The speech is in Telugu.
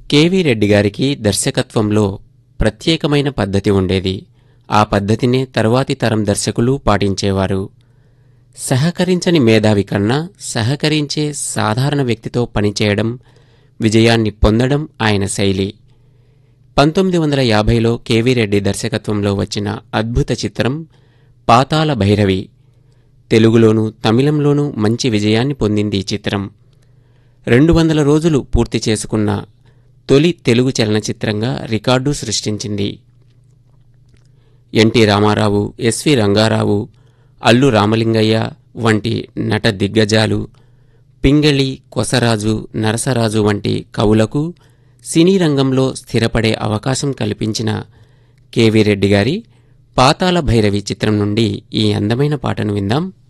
కెవి రెడ్డి గారికి దర్శకత్వంలో ప్రత్యేకమైన పద్ధతి ఉండేది ఆ పద్ధతినే తరువాతి తరం దర్శకులు పాటించేవారు సహకరించని మేధావి కన్నా సహకరించే సాధారణ వ్యక్తితో పనిచేయడం విజయాన్ని పొందడం ఆయన శైలి పంతొమ్మిది వందల యాభైలో కెవి రెడ్డి దర్శకత్వంలో వచ్చిన అద్భుత చిత్రం పాతాళ భైరవి తెలుగులోనూ తమిళంలోనూ మంచి విజయాన్ని పొందింది ఈ చిత్రం రెండు వందల రోజులు పూర్తి చేసుకున్న తొలి తెలుగు చలనచిత్రంగా రికార్డు సృష్టించింది ఎన్టీ రామారావు ఎస్వి రంగారావు అల్లు రామలింగయ్య వంటి నట దిగ్గజాలు పింగళి కొసరాజు నరసరాజు వంటి కవులకు సినీ రంగంలో స్థిరపడే అవకాశం కల్పించిన కెవి రెడ్డి గారి పాతాళ భైరవి చిత్రం నుండి ఈ అందమైన పాటను విందాం